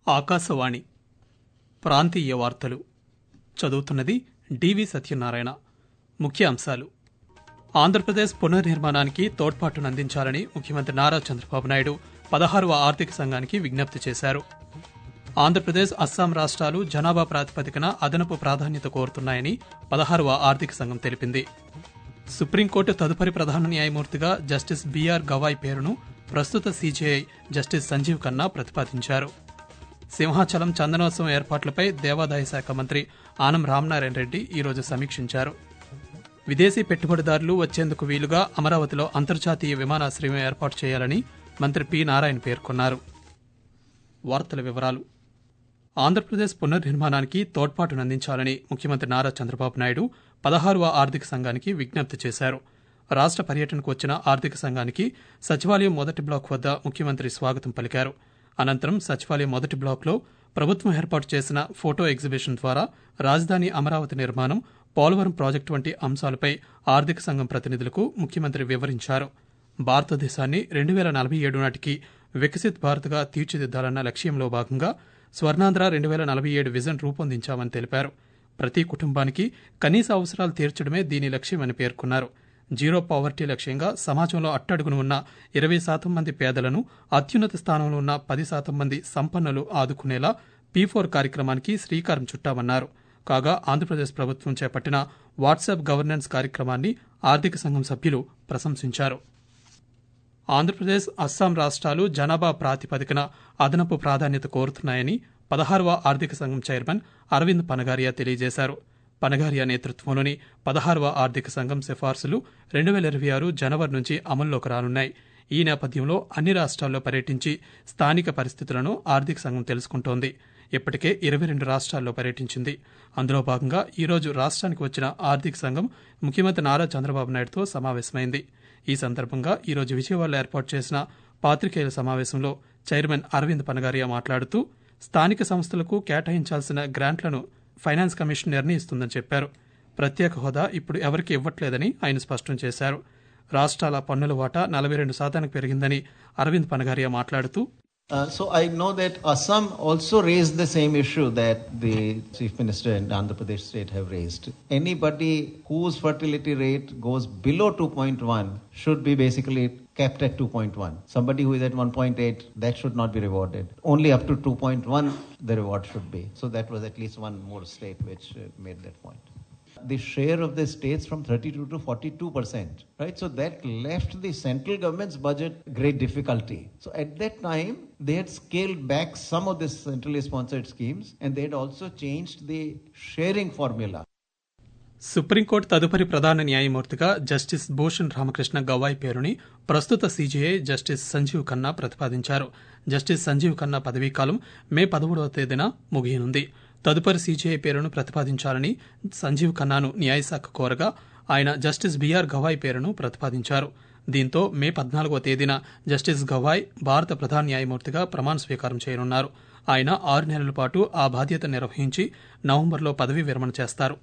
ఆకాశవాణి ప్రాంతీయ వార్తలు చదువుతున్నది డివి సత్యనారాయణ ముఖ్య అంశాలు ఆంధ్రప్రదేశ్ పునర్నిర్మాణానికి తోడ్పాటునందించాలని ముఖ్యమంత్రి నారా చంద్రబాబు నాయుడు పదహారవ ఆర్థిక సంఘానికి విజ్ఞప్తి చేశారు ఆంధ్రప్రదేశ్ అస్సాం రాష్ట్రాలు జనాభా ప్రాతిపదికన అదనపు ప్రాధాన్యత కోరుతున్నాయని పదహారవ ఆర్థిక సంఘం తెలిపింది సుప్రీంకోర్టు తదుపరి ప్రధాన న్యాయమూర్తిగా జస్టిస్ బీఆర్ గవాయ్ పేరును ప్రస్తుత సీజేఐ జస్టిస్ సంజీవ్ ఖన్నా ప్రతిపాదించారు సింహాచలం చందనోత్సవం ఏర్పాట్లపై దేవాదాయ శాఖ మంత్రి ఆనం రామనారాయణ రెడ్డి ఈరోజు సమీక్షించారు విదేశీ పెట్టుబడిదారులు వచ్చేందుకు వీలుగా అమరావతిలో అంతర్జాతీయ విమానాశ్రయం ఏర్పాటు చేయాలని మంత్రి పి నారాయణ పేర్కొన్నారు వార్తల వివరాలు ఆంధ్రప్రదేశ్ పునర్నిర్మాణానికి తోడ్పాటునందించాలని ముఖ్యమంత్రి నారా చంద్రబాబు నాయుడు పదహారవ ఆర్థిక సంఘానికి విజ్ఞప్తి చేశారు రాష్ట్ర పర్యటనకు వచ్చిన ఆర్థిక సంఘానికి సచివాలయం మొదటి బ్లాక్ వద్ద ముఖ్యమంత్రి స్వాగతం పలికారు అనంతరం సచివాలయం మొదటి బ్లాక్లో ప్రభుత్వం ఏర్పాటు చేసిన ఫోటో ఎగ్జిబిషన్ ద్వారా రాజధాని అమరావతి నిర్మాణం పోలవరం ప్రాజెక్టు వంటి అంశాలపై ఆర్థిక సంఘం ప్రతినిధులకు ముఖ్యమంత్రి వివరించారు భారతదేశాన్ని రెండు వేల నలభై ఏడు నాటికి వికసిత్ భారత్గా తీర్చిదిద్దాలన్న లక్ష్యంలో భాగంగా స్వర్ణాంధ్ర రెండు వేల నలభై ఏడు విజన్ రూపొందించామని తెలిపారు ప్రతి కుటుంబానికి కనీస అవసరాలు తీర్చడమే దీని లక్ష్యమని పేర్కొన్నారు జీరో పావర్టీ లక్ష్యంగా సమాజంలో అట్టడుగున ఉన్న ఇరవై శాతం మంది పేదలను అత్యున్నత స్థానంలో ఉన్న పది శాతం మంది సంపన్నులు ఆదుకునేలా పీ ఫోర్ కార్యక్రమానికి శ్రీకారం చుట్టామన్నారు కాగా ఆంధ్రప్రదేశ్ ప్రభుత్వం చేపట్టిన వాట్సాప్ గవర్నెన్స్ కార్యక్రమాన్ని ఆర్థిక సంఘం సభ్యులు ప్రశంసించారు ఆంధ్రప్రదేశ్ అస్సాం రాష్ట్రాలు జనాభా ప్రాతిపదికన అదనపు ప్రాధాన్యత కోరుతున్నాయని పదహారవ ఆర్థిక సంఘం చైర్మన్ అరవింద్ పనగారియా తెలియజేశారు పనగారియా నేతృత్వంలోని పదహారవ ఆర్థిక సంఘం సిఫార్సులు రెండు వేల ఇరవై ఆరు జనవరి నుంచి అమల్లోకి రానున్నాయి ఈ నేపథ్యంలో అన్ని రాష్ట్రాల్లో పర్యటించి స్థానిక పరిస్థితులను ఆర్థిక సంఘం తెలుసుకుంటోంది ఇప్పటికే ఇరవై రెండు రాష్ట్రాల్లో పర్యటించింది అందులో భాగంగా ఈరోజు రాష్ట్రానికి వచ్చిన ఆర్థిక సంఘం ముఖ్యమంత్రి నారా చంద్రబాబు నాయుడుతో సమావేశమైంది ఈ సందర్భంగా ఈరోజు విజయవాడలో ఏర్పాటు చేసిన పాత్రికేయుల సమావేశంలో చైర్మన్ అరవింద్ పనగారియా మాట్లాడుతూ స్థానిక సంస్థలకు కేటాయించాల్సిన గ్రాంట్లను ఫైనాన్స్ కమిషన్ నిర్ణయిస్తుందని చెప్పారు ప్రత్యేక హోదా ఇప్పుడు ఎవరికి ఇవ్వట్లేదని ఆయన స్పష్టం చేశారు రాష్ట్రాల పన్నుల వాటా నలభై రెండు శాతానికి పెరిగిందని అరవింద్ పనగారియా మాట్లాడుతూ Uh, so I know that Assam also raised the same issue that the Chief Minister and Andhra Pradesh state have raised. Anybody whose fertility rate goes below 2.1 should be basically kept at 2.1. Somebody who is at 1.8, that should not be rewarded. Only up to 2.1 the reward should be. So that was at least one more state which uh, made that point the share of the states from 32 to 42 percent right so that left the central government's budget great difficulty so at that time they had scaled back some of the centrally sponsored schemes and they had also changed the sharing formula Supreme Court తదుపరి ప్రధాన న్యాయమూర్తిగా justice Bhushan Ramakrishna Gavai పేరుని ప్రస్తుత CJI justice Sanjeev Khanna ప్రతిపాదించారు justice Sanjeev Khanna పదవీకాలం మే పదమూడవ తేదీన ముగియనుంది తదుపరి సీజీఐ పేరును ప్రతిపాదించాలని సంజీవ్ ఖన్నాను న్యాయశాఖ కోరగా ఆయన జస్టిస్ బీఆర్ గవాయ్ పేరును ప్రతిపాదించారు దీంతో మే పద్నాలుగో తేదీన జస్టిస్ గవాయ్ భారత ప్రధాన న్యాయమూర్తిగా ప్రమాణ స్వీకారం చేయనున్నారు ఆయన ఆరు నెలల పాటు ఆ బాధ్యత నిర్వహించి నవంబర్లో పదవీ విరమణ చేస్తారు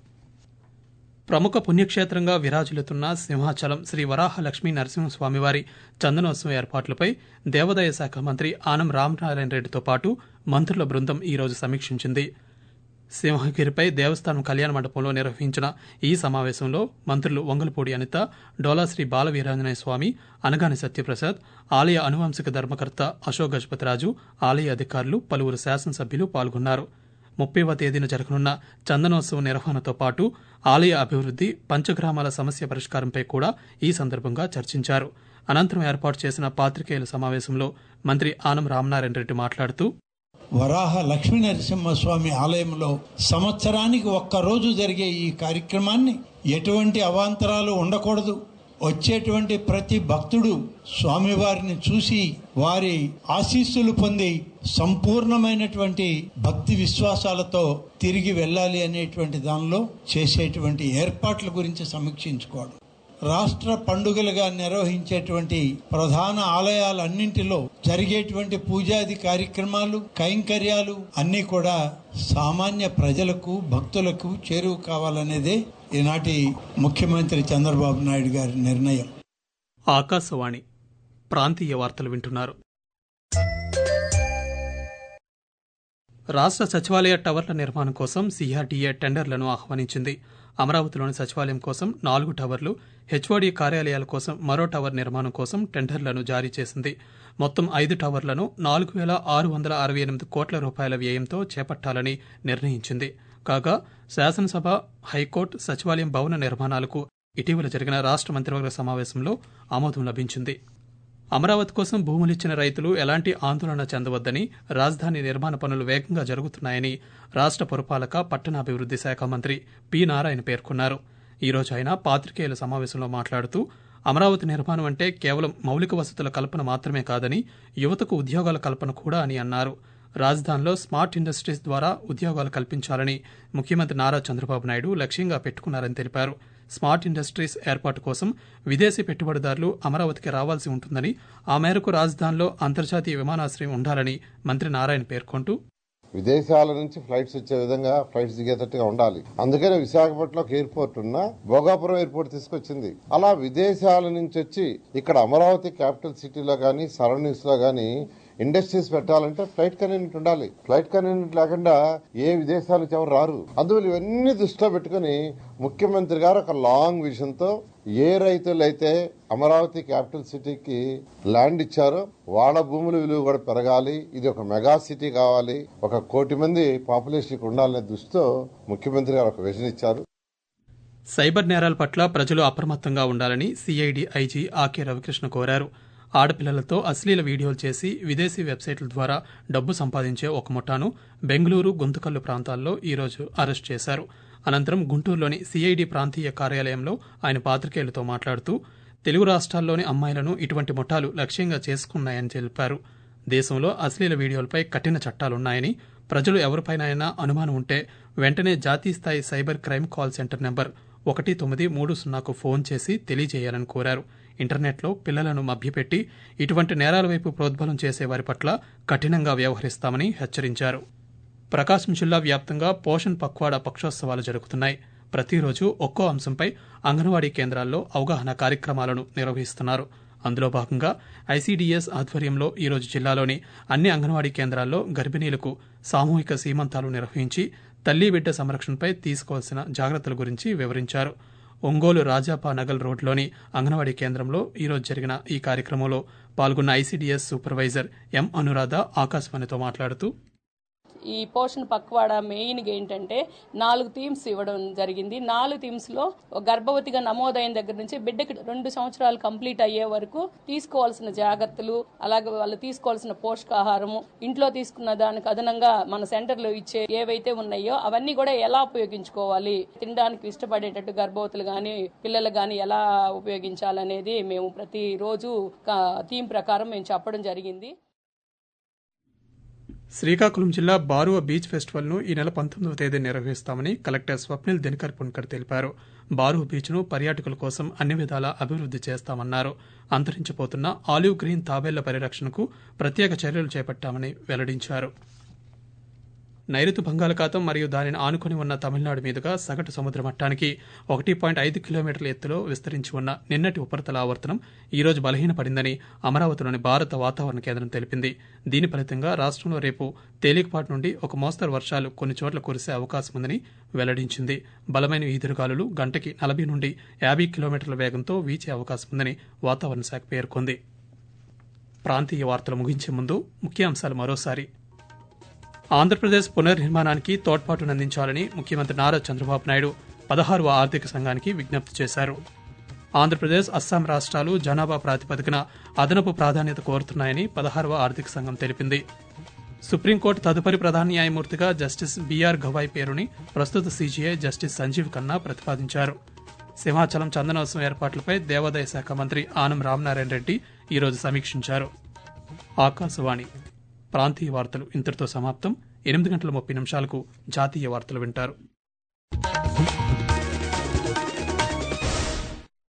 ప్రముఖ పుణ్యక్షేత్రంగా విరాజిల్లుతున్న సింహాచలం శ్రీ వరాహ లక్ష్మీ నరసింహస్వామివారి చందనోత్సవం ఏర్పాట్లపై దేవాదాయ శాఖ మంత్రి ఆనం రామనారాయణ రెడ్డితో పాటు మంత్రుల బృందం ఈరోజు సమీక్షించింది సింహగిరిపై దేవస్థానం కళ్యాణ మండపంలో నిర్వహించిన ఈ సమావేశంలో మంత్రులు వంగలపూడి అనిత డోలాశ్రీ బాలవీరాంజనేయ స్వామి అనగాని సత్యప్రసాద్ ఆలయ అనువంశిక ధర్మకర్త అశోక్ గజపతిరాజు ఆలయ అధికారులు పలువురు శాసనసభ్యులు పాల్గొన్నారు ముప్పైవ తేదీన జరగనున్న చందనోత్సవం నిర్వహణతో పాటు ఆలయ అభివృద్ది పంచగ్రామాల సమస్య పరిష్కారంపై కూడా ఈ సందర్భంగా చర్చించారు అనంతరం ఏర్పాటు చేసిన పాత్రికేయుల సమావేశంలో మంత్రి ఆనం రామనారాయణ రెడ్డి మాట్లాడుతూ వరాహ లక్ష్మీ నరసింహస్వామి ఆలయంలో సంవత్సరానికి ఒక్కరోజు జరిగే ఈ కార్యక్రమాన్ని ఎటువంటి అవాంతరాలు ఉండకూడదు వచ్చేటువంటి ప్రతి భక్తుడు స్వామివారిని చూసి వారి ఆశీస్సులు పొంది సంపూర్ణమైనటువంటి భక్తి విశ్వాసాలతో తిరిగి వెళ్ళాలి అనేటువంటి దానిలో చేసేటువంటి ఏర్పాట్ల గురించి సమీక్షించుకోవడం రాష్ట్ర పండుగలుగా నిర్వహించేటువంటి ప్రధాన ఆలయాలన్నింటిలో జరిగేటువంటి పూజాది కార్యక్రమాలు కైంకర్యాలు అన్నీ కూడా సామాన్య ప్రజలకు భక్తులకు చేరువు కావాలనేదే ఈనాటి ముఖ్యమంత్రి చంద్రబాబు నాయుడు గారి నిర్ణయం ఆకాశవాణి ప్రాంతీయ వార్తలు వింటున్నారు రాష్ట్ర సచివాలయ టవర్ల నిర్మాణం కోసం సీఆర్డీఏ టెండర్లను ఆహ్వానించింది అమరావతిలోని సచివాలయం కోసం నాలుగు టవర్లు హెచ్ఓడి కార్యాలయాల కోసం మరో టవర్ నిర్మాణం కోసం టెండర్లను జారీ చేసింది మొత్తం ఐదు టవర్లను నాలుగు వేల ఆరు వందల అరవై ఎనిమిది కోట్ల రూపాయల వ్యయంతో చేపట్టాలని నిర్ణయించింది కాగా శాసనసభ హైకోర్టు సచివాలయం భవన నిర్మాణాలకు ఇటీవల జరిగిన రాష్ట్ర మంత్రివర్గ సమావేశంలో ఆమోదం లభించింది అమరావతి కోసం భూములిచ్చిన రైతులు ఎలాంటి ఆందోళన చెందవద్దని రాజధాని నిర్మాణ పనులు వేగంగా జరుగుతున్నాయని రాష్ట్ర పురపాలక పట్టణాభివృద్ది శాఖ మంత్రి పి నారాయణ పేర్కొన్నారు ఈ రోజు ఆయన పాత్రికేయుల సమావేశంలో మాట్లాడుతూ అమరావతి నిర్మాణం అంటే కేవలం మౌలిక వసతుల కల్పన మాత్రమే కాదని యువతకు ఉద్యోగాల కల్పన కూడా అని అన్నారు రాజధానిలో స్మార్ట్ ఇండస్ట్రీస్ ద్వారా ఉద్యోగాలు కల్పించాలని ముఖ్యమంత్రి నారా చంద్రబాబు నాయుడు లక్ష్యంగా పెట్టుకున్నారని తెలిపారు స్మార్ట్ ఇండస్ట్రీస్ ఏర్పాటు కోసం విదేశీ పెట్టుబడిదారులు అమరావతికి రావాల్సి ఉంటుందని ఆ మేరకు రాజధానిలో అంతర్జాతీయ విమానాశ్రయం ఉండాలని మంత్రి నారాయణ పేర్కొంటూ విదేశాల నుంచి ఫ్లైట్స్ వచ్చే విధంగా ఫ్లైట్స్ దిగేటట్టుగా ఉండాలి అందుకనే విశాఖపట్నంలో ఒక ఎయిర్పోర్ట్ ఉన్న భోగాపురం ఎయిర్పోర్ట్ తీసుకొచ్చింది అలా విదేశాల నుంచి వచ్చి ఇక్కడ అమరావతి క్యాపిటల్ సిటీలో కానీ సరౌండింగ్స్ లో కానీ ఇండస్ట్రీస్ పెట్టాలంటే ఫ్లైట్ కన్వీనియంట్ ఉండాలి ఫ్లైట్ కన్వీనియంట్ లేకుండా ఏ విదేశాల నుంచి ఎవరు రారు అందువల్ల ఇవన్నీ దృష్టిలో పెట్టుకుని ముఖ్యమంత్రి గారు ఒక లాంగ్ విజన్ తో ఏ రైతులైతే అమరావతి క్యాపిటల్ సిటీకి ల్యాండ్ ఇచ్చారో వాళ్ళ భూముల విలువ కూడా పెరగాలి ఇది ఒక మెగా సిటీ కావాలి ఒక కోటి మంది పాపులేషన్ ఉండాలనే దృష్టితో ముఖ్యమంత్రి గారు ఒక విజన్ ఇచ్చారు సైబర్ నేరాల పట్ల ప్రజలు అప్రమత్తంగా ఉండాలని సిఐడి ఐజీ ఆకే రవికృష్ణ కోరారు ఆడపిల్లలతో అశ్లీల వీడియోలు చేసి విదేశీ వెబ్సైట్ల ద్వారా డబ్బు సంపాదించే ఒక ముఠాను బెంగళూరు గుంతకల్లు ప్రాంతాల్లో ఈరోజు అరెస్ట్ చేశారు అనంతరం గుంటూరులోని సిఐడి ప్రాంతీయ కార్యాలయంలో ఆయన పాత్రికేయులతో మాట్లాడుతూ తెలుగు రాష్ట్రాల్లోని అమ్మాయిలను ఇటువంటి ముఠాలు లక్ష్యంగా చేసుకున్నాయని తెలిపారు దేశంలో అశ్లీల వీడియోలపై కఠిన చట్టాలున్నాయని ప్రజలు ఎవరిపైనైనా అనుమానం ఉంటే వెంటనే జాతీయ స్థాయి cyber crime call centre number ఒకటి తొమ్మిది మూడు సున్నాకు ఫోన్ చేసి తెలియజేయాలని కోరారు ఇంటర్నెట్లో పిల్లలను మభ్యపెట్టి ఇటువంటి నేరాల వైపు ప్రోద్బలం చేసే వారి పట్ల కఠినంగా వ్యవహరిస్తామని హెచ్చరించారు ప్రకాశం జిల్లా వ్యాప్తంగా పోషణ్ పక్వాడా పక్షోత్సవాలు జరుగుతున్నాయి ప్రతిరోజు ఒక్కో అంశంపై అంగన్వాడీ కేంద్రాల్లో అవగాహన కార్యక్రమాలను నిర్వహిస్తున్నారు అందులో భాగంగా ఐసీడీఎస్ ఆధ్వర్యంలో ఈరోజు జిల్లాలోని అన్ని అంగన్వాడీ కేంద్రాల్లో గర్భిణీలకు సామూహిక సీమంతాలు నిర్వహించి తల్లి బిడ్డ సంరక్షణపై తీసుకోవాల్సిన జాగ్రత్తల గురించి వివరించారు ఒంగోలు రాజాపా నగల్ రోడ్లోని అంగన్వాడీ కేంద్రంలో ఈరోజు జరిగిన ఈ కార్యక్రమంలో పాల్గొన్న ఐసీడీఎస్ సూపర్వైజర్ ఎం అనురాధ ఆకాశవాణితో మాట్లాడుతూ ఈ పోషణ పక్వాడా మెయిన్గా ఏంటంటే నాలుగు థీమ్స్ ఇవ్వడం జరిగింది నాలుగు థీమ్స్ లో గర్భవతిగా నమోదైన దగ్గర నుంచి బిడ్డకి రెండు సంవత్సరాలు కంప్లీట్ అయ్యే వరకు తీసుకోవాల్సిన జాగ్రత్తలు అలాగే వాళ్ళు తీసుకోవాల్సిన పోషకాహారము ఇంట్లో తీసుకున్న దానికి అదనంగా మన సెంటర్లో ఇచ్చే ఏవైతే ఉన్నాయో అవన్నీ కూడా ఎలా ఉపయోగించుకోవాలి తినడానికి ఇష్టపడేటట్టు గర్భవతులు కానీ పిల్లలు కానీ ఎలా ఉపయోగించాలనేది మేము ప్రతిరోజు థీమ్ ప్రకారం మేము చెప్పడం జరిగింది శ్రీకాకుళం జిల్లా బారువ బీచ్ ఫెస్టివల్ ను ఈ నెల పంతొమ్మిదవ తేదీ నిర్వహిస్తామని కలెక్టర్ స్వప్నిల్ దినకర్ పున్కర్ తెలిపారు బారువ బీచ్ ను పర్యాటకుల కోసం అన్ని విధాలా అభివృద్ది చేస్తామన్నారు అంతరించిపోతున్న ఆలివ్ గ్రీన్ తాబేళ్ల పరిరక్షణకు ప్రత్యేక చర్యలు చేపట్టామని వెల్లడించారు నైరుతి బంగాళాఖాతం మరియు దానిని ఆనుకుని ఉన్న తమిళనాడు మీదుగా సగటు సముద్ర మట్టానికి ఒకటి పాయింట్ ఐదు కిలోమీటర్ల ఎత్తులో విస్తరించి ఉన్న నిన్నటి ఉపరితల ఆవర్తనం ఈ రోజు బలహీనపడిందని అమరావతిలోని భారత వాతావరణ కేంద్రం తెలిపింది దీని ఫలితంగా రాష్ట్రంలో రేపు తేలికపాటి నుండి ఒక మోస్తరు వర్షాలు కొన్ని చోట్ల కురిసే అవకాశం ఉందని వెల్లడించింది బలమైన ఈదురుగాలులు గంటకి నలభై నుండి యాభై కిలోమీటర్ల వేగంతో వీచే అవకాశం ఉందని వాతావరణ శాఖ పేర్కొంది ప్రాంతీయ వార్తలు ముగించే ముందు ముఖ్యాంశాలు మరోసారి ఆంధ్రప్రదేశ్ పునర్నిర్మాణానికి తోడ్పాటునందించాలని ముఖ్యమంత్రి నారా చంద్రబాబు నాయుడు పదహారవ ఆర్థిక సంఘానికి విజ్ఞప్తి చేశారు ఆంధ్రప్రదేశ్ అస్సాం రాష్ట్రాలు జనాభా ప్రాతిపదికన అదనపు ప్రాధాన్యత కోరుతున్నాయని పదహారవ ఆర్థిక సంఘం తెలిపింది సుప్రీంకోర్టు తదుపరి ప్రధాన న్యాయమూర్తిగా జస్టిస్ బీఆర్ గవాయ్ పేరుని ప్రస్తుత సీజీఐ జస్టిస్ సంజీవ్ ఖన్నా ప్రతిపాదించారు సింహాచలం చందనోత్సవం ఏర్పాట్లపై దేవాదాయ శాఖ మంత్రి ఆనం రామనారాయణ రెడ్డి ఈరోజు సమీక్షించారు ఆకాశవాణి ప్రాంతీయ వార్తలు ఇంతటితో సమాప్తం ఎనిమిది గంటల ముప్పై నిమిషాలకు జాతీయ వార్తలు వింటారు